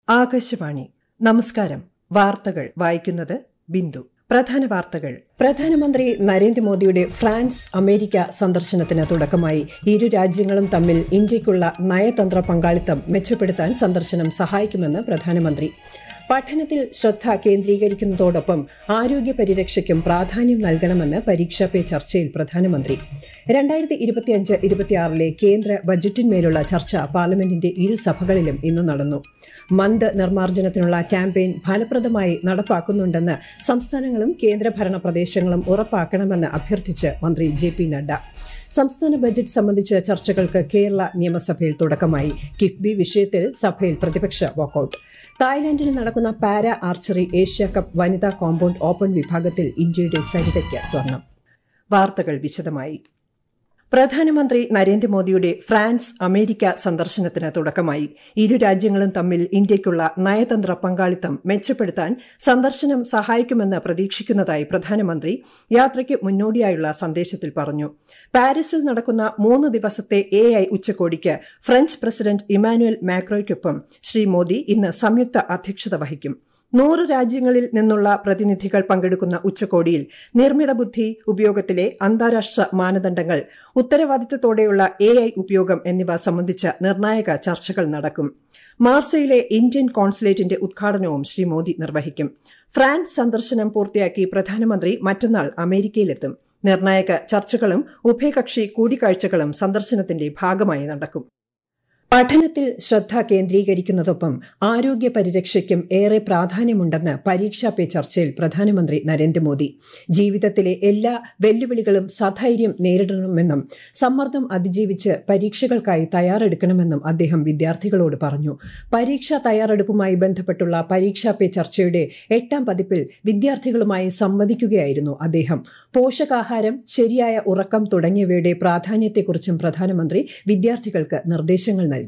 ആകാശവാണി നമസ്കാരം വാർത്തകൾ വായിക്കുന്നത് ബിന്ദു പ്രധാന വാർത്തകൾ പ്രധാനമന്ത്രി നരേന്ദ്രമോദിയുടെ ഫ്രാൻസ് അമേരിക്ക സന്ദർശനത്തിന് തുടക്കമായി ഇരു രാജ്യങ്ങളും തമ്മിൽ ഇന്ത്യയ്ക്കുള്ള നയതന്ത്ര പങ്കാളിത്തം മെച്ചപ്പെടുത്താൻ സന്ദർശനം സഹായിക്കുമെന്ന് പ്രധാനമന്ത്രി പഠനത്തിൽ ശ്രദ്ധ കേന്ദ്രീകരിക്കുന്നതോടൊപ്പം ആരോഗ്യ പരിരക്ഷയ്ക്കും പ്രാധാന്യം നൽകണമെന്ന് പരീക്ഷാ പേ ചർച്ചയിൽ പ്രധാനമന്ത്രി രണ്ടായിരത്തി ഇരുപത്തിയഞ്ച് ഇരുപത്തിയാറിലെ കേന്ദ്ര ബജറ്റിന്മേലുള്ള ചർച്ച പാർലമെന്റിന്റെ ഇരു സഭകളിലും ഇന്ന് നടന്നു മന്ത് നിർമ്മാർജ്ജനത്തിനുള്ള ക്യാമ്പയിൻ ഫലപ്രദമായി നടപ്പാക്കുന്നുണ്ടെന്ന് സംസ്ഥാനങ്ങളും കേന്ദ്രഭരണ പ്രദേശങ്ങളും ഉറപ്പാക്കണമെന്ന് അഭ്യർത്ഥിച്ച് മന്ത്രി ജെ പി നഡ്ഡ സംസ്ഥാന ബജറ്റ് സംബന്ധിച്ച ചർച്ചകൾക്ക് കേരള നിയമസഭയിൽ തുടക്കമായി കിഫ്ബി വിഷയത്തിൽ സഭയിൽ പ്രതിപക്ഷ വാക്കൌട്ട് തായ്ലാന്റിൽ നടക്കുന്ന പാരാ ആർച്ചറി ഏഷ്യ കപ്പ് വനിതാ കോമ്പൌണ്ട് ഓപ്പൺ വിഭാഗത്തിൽ ഇന്ത്യയുടെ സരിതയ്ക്ക് സ്വർണം വാർത്തകൾ വിശദമായി പ്രധാനമന്ത്രി നരേന്ദ്രമോദിയുടെ ഫ്രാൻസ് അമേരിക്ക സന്ദർശനത്തിന് തുടക്കമായി ഇരു രാജ്യങ്ങളും തമ്മിൽ ഇന്ത്യയ്ക്കുള്ള നയതന്ത്ര പങ്കാളിത്തം മെച്ചപ്പെടുത്താൻ സന്ദർശനം സഹായിക്കുമെന്ന് പ്രതീക്ഷിക്കുന്നതായി പ്രധാനമന്ത്രി യാത്രയ്ക്ക് മുന്നോടിയായുള്ള സന്ദേശത്തിൽ പറഞ്ഞു പാരീസിൽ നടക്കുന്ന മൂന്ന് ദിവസത്തെ എ ഐ ഉച്ചകോടിക്ക് ഫ്രഞ്ച് പ്രസിഡന്റ് ഇമാനുവൽ മാക്രോയ്ക്കൊപ്പം ശ്രീ മോദി ഇന്ന് സംയുക്ത അധ്യക്ഷത വഹിക്കും നൂറ് രാജ്യങ്ങളിൽ നിന്നുള്ള പ്രതിനിധികൾ പങ്കെടുക്കുന്ന ഉച്ചകോടിയിൽ നിർമ്മിത ബുദ്ധി ഉപയോഗത്തിലെ അന്താരാഷ്ട്ര മാനദണ്ഡങ്ങൾ ഉത്തരവാദിത്തത്തോടെയുള്ള എ ഐ ഉപയോഗം എന്നിവ സംബന്ധിച്ച നിർണായക ചർച്ചകൾ നടക്കും മാർസയിലെ ഇന്ത്യൻ കോൺസുലേറ്റിന്റെ ഉദ്ഘാടനവും ശ്രീ മോദി നിർവഹിക്കും ഫ്രാൻസ് സന്ദർശനം പൂർത്തിയാക്കി പ്രധാനമന്ത്രി മറ്റന്നാൾ അമേരിക്കയിലെത്തും നിർണായക ചർച്ചകളും ഉഭയകക്ഷി കൂടിക്കാഴ്ചകളും സന്ദർശനത്തിന്റെ ഭാഗമായി നടക്കും പഠനത്തിൽ ശ്രദ്ധ കേന്ദ്രീകരിക്കുന്നതൊപ്പം ആരോഗ്യ പരിരക്ഷയ്ക്കും ഏറെ പ്രാധാന്യമുണ്ടെന്ന് പരീക്ഷാ പേ ചർച്ചയിൽ പ്രധാനമന്ത്രി നരേന്ദ്രമോദി ജീവിതത്തിലെ എല്ലാ വെല്ലുവിളികളും സധൈര്യം നേരിടണമെന്നും സമ്മർദ്ദം അതിജീവിച്ച് പരീക്ഷകൾക്കായി തയ്യാറെടുക്കണമെന്നും അദ്ദേഹം വിദ്യാർത്ഥികളോട് പറഞ്ഞു പരീക്ഷാ തയ്യാറെടുപ്പുമായി ബന്ധപ്പെട്ടുള്ള പരീക്ഷാ പേ ചർച്ചയുടെ എട്ടാം പതിപ്പിൽ വിദ്യാർത്ഥികളുമായി സംവദിക്കുകയായിരുന്നു അദ്ദേഹം പോഷകാഹാരം ശരിയായ ഉറക്കം തുടങ്ങിയവയുടെ പ്രാധാന്യത്തെക്കുറിച്ചും പ്രധാനമന്ത്രി വിദ്യാർത്ഥികൾക്ക് നിർദ്ദേശങ്ങൾ നൽകി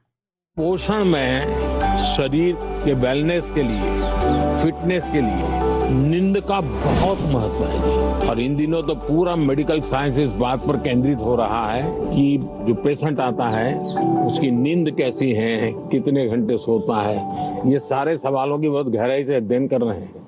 पोषण में शरीर के वेलनेस के लिए फिटनेस के लिए नींद का बहुत महत्व है जी और इन दिनों तो पूरा मेडिकल साइंस इस बात पर केंद्रित हो रहा है कि जो पेशेंट आता है उसकी नींद कैसी है कितने घंटे सोता है ये सारे सवालों की बहुत गहराई से अध्ययन कर रहे हैं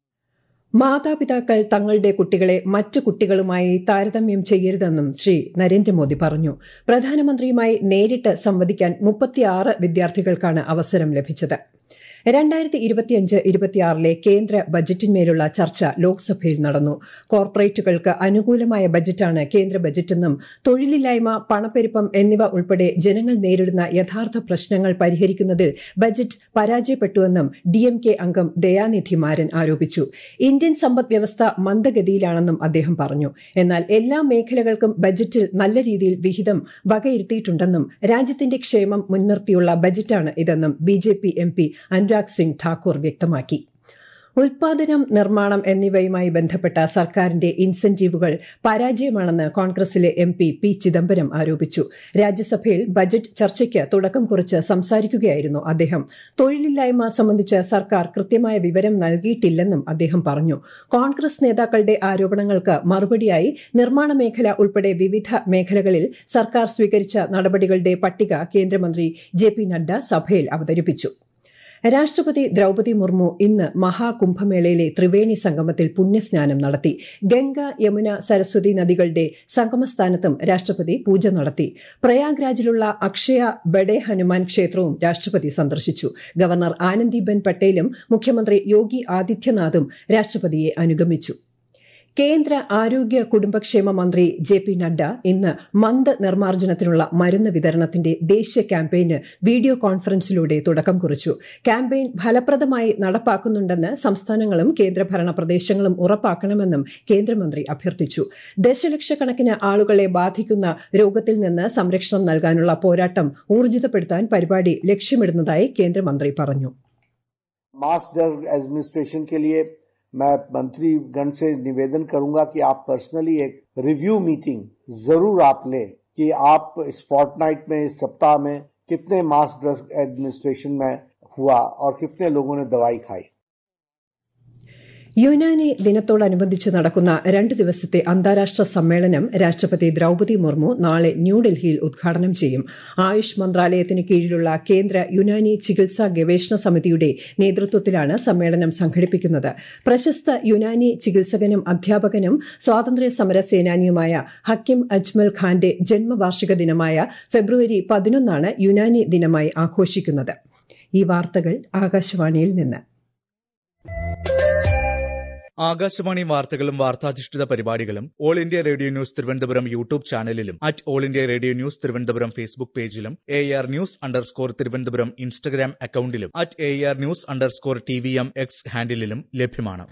മാതാപിതാക്കൾ തങ്ങളുടെ കുട്ടികളെ മറ്റു കുട്ടികളുമായി താരതമ്യം ചെയ്യരുതെന്നും ശ്രീ നരേന്ദ്രമോദി പറഞ്ഞു പ്രധാനമന്ത്രിയുമായി നേരിട്ട് സംവദിക്കാൻ മുപ്പത്തിയാറ് വിദ്യാർത്ഥികൾക്കാണ് അവസരം ലഭിച്ചത് രണ്ടായിരത്തി ഇരുപത്തിയഞ്ച് ഇരുപത്തിയാറിലെ കേന്ദ്ര ബജറ്റിന്മേലുള്ള ചർച്ച ലോക്സഭയിൽ നടന്നു കോർപ്പറേറ്റുകൾക്ക് അനുകൂലമായ ബജറ്റാണ് കേന്ദ്ര ബജറ്റെന്നും തൊഴിലില്ലായ്മ പണപ്പെരുപ്പം എന്നിവ ഉൾപ്പെടെ ജനങ്ങൾ നേരിടുന്ന യഥാർത്ഥ പ്രശ്നങ്ങൾ പരിഹരിക്കുന്നതിൽ ബജറ്റ് പരാജയപ്പെട്ടുവെന്നും ഡിഎംകെ അംഗം ദയാനിധി മാരൻ ആരോപിച്ചു ഇന്ത്യൻ സമ്പദ് വ്യവസ്ഥ മന്ദഗതിയിലാണെന്നും അദ്ദേഹം പറഞ്ഞു എന്നാൽ എല്ലാ മേഖലകൾക്കും ബജറ്റിൽ നല്ല രീതിയിൽ വിഹിതം വകയിരുത്തിയിട്ടുണ്ടെന്നും രാജ്യത്തിന്റെ ക്ഷേമം മുൻനിർത്തിയുള്ള ബജറ്റാണ് ഇതെന്നും B J P M P Anurag Singh Thakur വ്യക്തമാക്കി ഉൽപാദനം നിർമ്മാണം എന്നിവയുമായി ബന്ധപ്പെട്ട സർക്കാരിന്റെ ഇൻസെന്റീവുകൾ പരാജയമാണെന്ന് കോൺഗ്രസിലെ എം പി പി ചിദംബരം ആരോപിച്ചു രാജ്യസഭയിൽ ബജറ്റ് ചർച്ചയ്ക്ക് തുടക്കം കുറിച്ച് സംസാരിക്കുകയായിരുന്നു അദ്ദേഹം തൊഴിലില്ലായ്മ സംബന്ധിച്ച് സർക്കാർ കൃത്യമായ വിവരം നൽകിയിട്ടില്ലെന്നും അദ്ദേഹം പറഞ്ഞു കോൺഗ്രസ് നേതാക്കളുടെ ആരോപണങ്ങൾക്ക് മറുപടിയായി നിർമ്മാണ മേഖല ഉൾപ്പെടെ വിവിധ മേഖലകളിൽ സർക്കാർ സ്വീകരിച്ച നടപടികളുടെ പട്ടിക കേന്ദ്രമന്ത്രി ജെ പി നഡ്ഡ സഭയിൽ അവതരിപ്പിച്ചു രാഷ്ട്രപതി ദ്രൌപതി മുർമു ഇന്ന് മഹാകുംഭമേളയിലെ ത്രിവേണി സംഗമത്തിൽ പുണ്യസ്നാനം നടത്തി ഗംഗ യമുന സരസ്വതി നദികളുടെ സംഗമസ്ഥാനത്തും രാഷ്ട്രപതി പൂജ നടത്തി പ്രയാഗ്രാജിലുള്ള അക്ഷയ ബഡെ ഹനുമാൻ ക്ഷേത്രവും രാഷ്ട്രപതി സന്ദർശിച്ചു ഗവർണർ ആനന്ദിബെൻ പട്ടേലും മുഖ്യമന്ത്രി യോഗി ആദിത്യനാഥും രാഷ്ട്രപതിയെ അനുഗമിച്ചു കേന്ദ്ര ആരോഗ്യ കുടുംബക്ഷേമ മന്ത്രി ജെ പി നഡ്ഡ ഇന്ന് മന്ത് നിർമ്മാർജ്ജനത്തിനുള്ള മരുന്ന് വിതരണത്തിന്റെ ദേശീയ ക്യാമ്പയിന് വീഡിയോ കോൺഫറൻസിലൂടെ തുടക്കം കുറിച്ചു ക്യാമ്പയിൻ ഫലപ്രദമായി നടപ്പാക്കുന്നുണ്ടെന്ന് സംസ്ഥാനങ്ങളും കേന്ദ്രഭരണ പ്രദേശങ്ങളും ഉറപ്പാക്കണമെന്നും കേന്ദ്രമന്ത്രി അഭ്യർത്ഥിച്ചു ദശലക്ഷക്കണക്കിന് ആളുകളെ ബാധിക്കുന്ന രോഗത്തിൽ നിന്ന് സംരക്ഷണം നൽകാനുള്ള പോരാട്ടം ഊർജിതപ്പെടുത്താൻ പരിപാടി ലക്ഷ്യമിടുന്നതായി കേന്ദ്രമന്ത്രി പറഞ്ഞു मास ड्रग एडमिनिस्ट्रेशन के लिए मैं मंत्री गण से निवेदन करूंगा कि आप पर्सनली एक रिव्यू मीटिंग जरूर आप लें कि आप इस फोर्टनाइट में इस सप्ताह में कितने मास ड्रग एडमिनिस्ट्रेशन में हुआ और कितने लोगों ने दवाई खाई യുനാനി ദിനത്തോടനുബന്ധിച്ച് നടക്കുന്ന രണ്ട് ദിവസത്തെ അന്താരാഷ്ട്ര സമ്മേളനം രാഷ്ട്രപതി ദ്രൌപതി മുർമു നാളെ ന്യൂഡൽഹിയിൽ ഉദ്ഘാടനം ചെയ്യും ആയുഷ് മന്ത്രാലയത്തിന് കീഴിലുള്ള കേന്ദ്ര യുനാനി ചികിത്സാ ഗവേഷണ സമിതിയുടെ നേതൃത്വത്തിലാണ് സമ്മേളനം സംഘടിപ്പിക്കുന്നത് പ്രശസ്ത യുനാനി ചികിത്സകനും അധ്യാപകനും സ്വാതന്ത്ര്യ സമര സേനാനിയുമായ ഹക്കിം അജ്മൽ ഖാന്റെ ജന്മവാർഷിക ദിനമായ ഫെബ്രുവരി പതിനൊന്നാണ് യുനാനി ദിനമായി ആഘോഷിക്കുന്നത് ഈ വാർത്തകൾ ആകാശവാണിയിൽ നിന്ന് ആകാശവാണി വാർത്തകളും വാർത്താധിഷ്ഠിത പരിപാടികളും all India radio news Thiruvananthapuram YouTube ചാനലിലും at all India radio news Thiruvananthapuram Facebook പേജിലും A R news underscore Thiruvananthapuram Instagram അക്കൌണ്ടിലും at A R news underscore T V M X ഹാൻഡിലും ലഭ്യമാണ്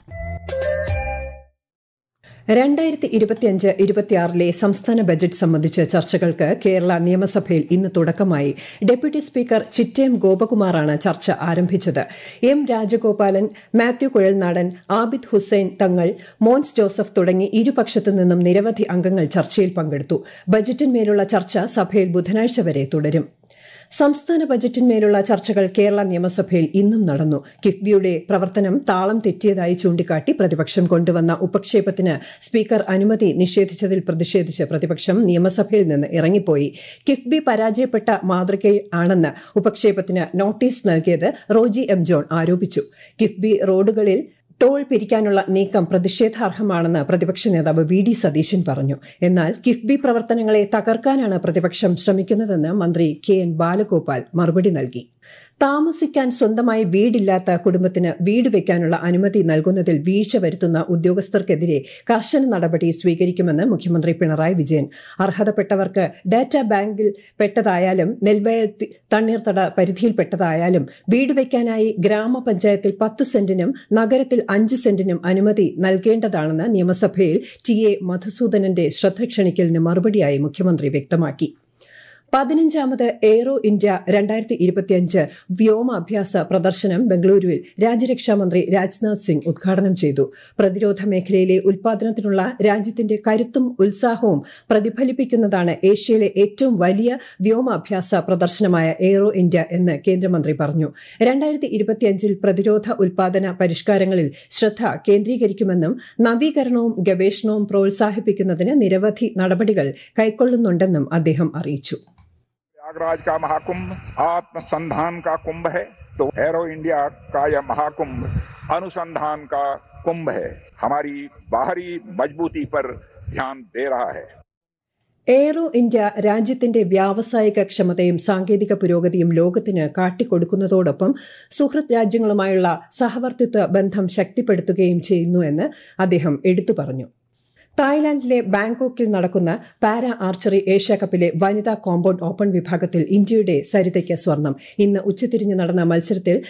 രണ്ടായിരത്തി ഇരുപത്തിയഞ്ച് ഇരുപത്തിയാറിലെ സംസ്ഥാന ബജറ്റ് സംബന്ധിച്ച് ചർച്ചകൾക്ക് കേരള നിയമസഭയിൽ ഇന്ന് തുടക്കമായി ഡെപ്യൂട്ടി സ്പീക്കർ ചിറ്റയം ഗോപകുമാറാണ് ചർച്ച ആരംഭിച്ചത് എം രാജഗോപാലൻ മാത്യു കുഴൽനാടൻ ആബിദ് ഹുസൈൻ തങ്ങൾ മോൻസ് ജോസഫ് തുടങ്ങി ഇരുപക്ഷത്തു നിന്നും നിരവധി അംഗങ്ങൾ ചർച്ചയിൽ പങ്കെടുത്തു ബജറ്റിന്മേലുള്ള ചർച്ച സഭയിൽ ബുധനാഴ്ച വരെ തുടരും സംസ്ഥാന ബജറ്റിന്മേലുള്ള ചർച്ചകൾ കേരള നിയമസഭയിൽ ഇന്നും നടന്നു കിഫ്ബിയുടെ പ്രവർത്തനം താളം തെറ്റിയതായി ചൂണ്ടിക്കാട്ടി പ്രതിപക്ഷം കൊണ്ടുവന്ന ഉപക്ഷേപത്തിന് സ്പീക്കർ അനുമതി നിഷേധിച്ചതിൽ പ്രതിഷേധിച്ച് പ്രതിപക്ഷം നിയമസഭയിൽ നിന്ന് ഇറങ്ങിപ്പോയി കിഫ്ബി പരാജയപ്പെട്ട മാതൃകയാണെന്ന് ഉപക്ഷേപത്തിന് നോട്ടീസ് നൽകിയത് റോജി എം ജോൺ ആരോപിച്ചു കിഫ്ബി റോഡുകളിൽ ടോൾ പിരിക്കാനുള്ള നീക്കം പ്രതിഷേധാർഹമാണെന്ന് പ്രതിപക്ഷ നേതാവ് വി ഡി സതീശൻ പറഞ്ഞു എന്നാൽ കിഫ്ബി പ്രവർത്തനങ്ങളെ തകർക്കാനാണ് പ്രതിപക്ഷം ശ്രമിക്കുന്നതെന്ന് മന്ത്രി കെ എൻ ബാലഗോപാൽ മറുപടി നൽകി താമസിക്കാൻ സ്വന്തമായി വീടില്ലാത്ത കുടുംബത്തിന് വീട് വയ്ക്കാനുള്ള അനുമതി നൽകുന്നതിൽ വീഴ്ച വരുത്തുന്ന ഉദ്യോഗസ്ഥർക്കെതിരെ കർശന നടപടി സ്വീകരിക്കുമെന്ന് മുഖ്യമന്ത്രി പിണറായി വിജയൻ അർഹതപ്പെട്ടവർക്ക് ഡാറ്റാ ബാങ്കിൽ പെട്ടതായാലും നെൽവയൽ തണ്ണീർത്തട പരിധിയിൽപ്പെട്ടതായാലും വീട് വയ്ക്കാനായി ഗ്രാമപഞ്ചായത്തിൽ പത്ത് സെന്റിനും നഗരത്തിൽ അഞ്ച് സെന്റിനും അനുമതി നൽകേണ്ടതാണെന്ന് നിയമസഭയിൽ ടി എ മധുസൂദനന്റെ ശ്രദ്ധ ക്ഷണിക്കലിന് മറുപടിയായി മുഖ്യമന്ത്രി വ്യക്തമാക്കി പതിനഞ്ചാമത് എയ്റോ ഇന്ത്യ രണ്ടായിരത്തി ഇരുപത്തിയഞ്ച് വ്യോമാഭ്യാസ പ്രദർശനം ബംഗളൂരുവിൽ രാജ്യരക്ഷാമന്ത്രി രാജ്നാഥ് സിംഗ് ഉദ്ഘാടനം ചെയ്തു പ്രതിരോധ മേഖലയിലെ ഉൽപാദനത്തിനുള്ള രാജ്യത്തിന്റെ കരുത്തും ഉത്സാഹവും പ്രതിഫലിപ്പിക്കുന്നതാണ് ഏഷ്യയിലെ ഏറ്റവും വലിയ വ്യോമാഭ്യാസ പ്രദർശനമായ എയ്റോ ഇന്ത്യ എന്ന് കേന്ദ്രമന്ത്രി പറഞ്ഞു രണ്ടായിരത്തി ഇരുപത്തിയഞ്ചിൽ പ്രതിരോധ ഉൽപാദന പരിഷ്കാരങ്ങളിൽ ശ്രദ്ധ കേന്ദ്രീകരിക്കുമെന്നും നവീകരണവും ഗവേഷണവും പ്രോത്സാഹിപ്പിക്കുന്നതിന് നിരവധി നടപടികൾ കൈക്കൊള്ളുന്നുണ്ടെന്നും അദ്ദേഹം അറിയിച്ചു प्रयागराज का महाकुंभ आत्मसंधान का कुंभ है तो एरो इंडिया का यह महाकुंभ अनुसंधान का कुंभ है हमारी बाहरी मजबूती पर ध्यान दे रहा है എയ്റോ ഇന്ത്യ രാജ്യത്തിന്റെ വ്യാവസായിക ക്ഷമതയും സാങ്കേതിക പുരോഗതിയും ലോകത്തിന് കാട്ടിക്കൊടുക്കുന്നതോടൊപ്പം സുഹൃത് രാജ്യങ്ങളുമായുള്ള സഹവർത്തിത്വ ബന്ധം ശക്തിപ്പെടുത്തുകയും ചെയ്യുന്നുവെന്ന് അദ്ദേഹം എടുത്തു പറഞ്ഞു തായ്ലാന്റിലെ ബാങ്കോക്കിൽ നടക്കുന്ന പാരാ ആർച്ചറി ഏഷ്യാകപ്പിലെ വനിതാ കോമ്പൌണ്ട് ഓപ്പൺ വിഭാഗത്തിൽ ഇന്ത്യയുടെ സരിതയ്ക്ക് സ്വർണം ഇന്ന് ഉച്ചതിരിഞ്ഞ് നടന്ന മത്സരത്തിൽ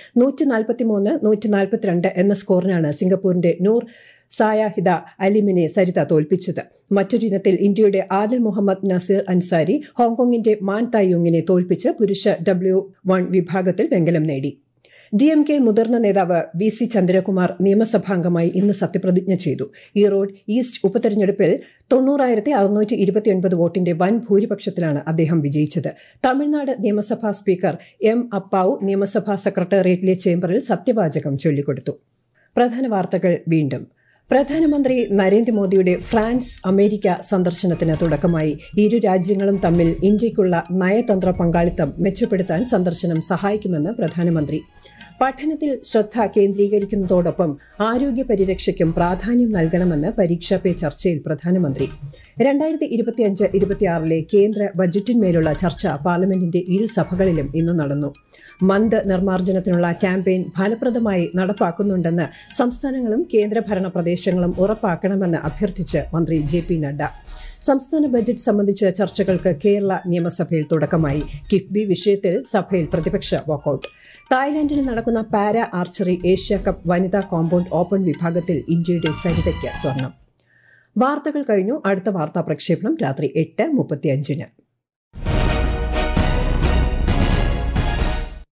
നൂറ്റി എന്ന സ്കോറിനാണ് സിംഗപ്പൂരിന്റെ നൂർ സായാഹിദ അലിമിനെ സരിത തോൽപ്പിച്ചത് മറ്റൊരിനത്തിൽ ഇന്ത്യയുടെ ആദിൽ മുഹമ്മദ് നസീർ അൻസാരി ഹോങ്കോങ്ങിന്റെ മാൻ തായുങ്ങിനെ തോൽപ്പിച്ച് പുരുഷ ഡബ്ല്യു വൺ വിഭാഗത്തിൽ വെങ്കലം നേടി ഡി എം കെ മുതിർന്ന നേതാവ് വി സി ചന്ദ്രകുമാർ നിയമസഭാംഗമായി ഇന്ന് സത്യപ്രതിജ്ഞ ചെയ്തു ഈറോഡ് ഈസ്റ്റ് ഉപതെരഞ്ഞെടുപ്പിൽ തൊണ്ണൂറായിരത്തി അറുന്നൂറ്റി ഇരുപത്തിയൊൻപത് വോട്ടിന്റെ വൻ ഭൂരിപക്ഷത്തിലാണ് അദ്ദേഹം വിജയിച്ചത് തമിഴ്നാട് നിയമസഭാ സ്പീക്കർ എം അപ്പാവു നിയമസഭാ സെക്രട്ടേറിയറ്റിലെ ചേംബറിൽ സത്യവാചകം ചൊല്ലിക്കൊടുത്തു പ്രധാന വാർത്തകൾ വീണ്ടും പ്രധാനമന്ത്രി നരേന്ദ്രമോദിയുടെ ഫ്രാൻസ് അമേരിക്ക സന്ദർശനത്തിന് തുടക്കമായി ഇരു രാജ്യങ്ങളും തമ്മിൽ ഇന്ത്യയ്ക്കുള്ള നയതന്ത്ര പങ്കാളിത്തം മെച്ചപ്പെടുത്താൻ സന്ദർശനം സഹായിക്കുമെന്ന് പ്രധാനമന്ത്രി പഠനത്തിൽ ശ്രദ്ധ കേന്ദ്രീകരിക്കുന്നതോടൊപ്പം ആരോഗ്യ പരിരക്ഷയ്ക്കും പ്രാധാന്യം നൽകണമെന്ന് പരീക്ഷാ പേ ചർച്ചയിൽ പ്രധാനമന്ത്രി രണ്ടായിരത്തി ഇരുപത്തിയഞ്ച് ഇരുപത്തിയാറിലെ കേന്ദ്ര ബജറ്റിന്മേലുള്ള ചർച്ച പാർലമെന്റിന്റെ ഇരു സഭകളിലും ഇന്ന് നടന്നു മന്ത് നിർമ്മാർജ്ജനത്തിനുള്ള ക്യാമ്പയിൻ ഫലപ്രദമായി നടപ്പാക്കുന്നുണ്ടെന്ന് സംസ്ഥാനങ്ങളും കേന്ദ്രഭരണ പ്രദേശങ്ങളും ഉറപ്പാക്കണമെന്ന് അഭ്യർത്ഥിച്ച് മന്ത്രി ജെ പി നഡ്ഡ സംസ്ഥാന ബജറ്റ് സംബന്ധിച്ച ചർച്ചകൾക്ക് കേരള നിയമസഭയിൽ തുടക്കമായി കിഫ്ബി വിഷയത്തിൽ സഭയിൽ പ്രതിപക്ഷ വാക്കൌട്ട് തായ്ലാന്റിൽ നടക്കുന്ന പാരാ ആർച്ചറി ഏഷ്യ കപ്പ് വനിതാ കോമ്പൌണ്ട് ഓപ്പൺ വിഭാഗത്തിൽ ഇന്ത്യയുടെ സരിതയ്ക്ക് സ്വർണം വാർത്തകൾ കഴിഞ്ഞു അടുത്ത വാർത്താ പ്രക്ഷേപണം രാത്രി എട്ട് മുപ്പത്തിയഞ്ചിന്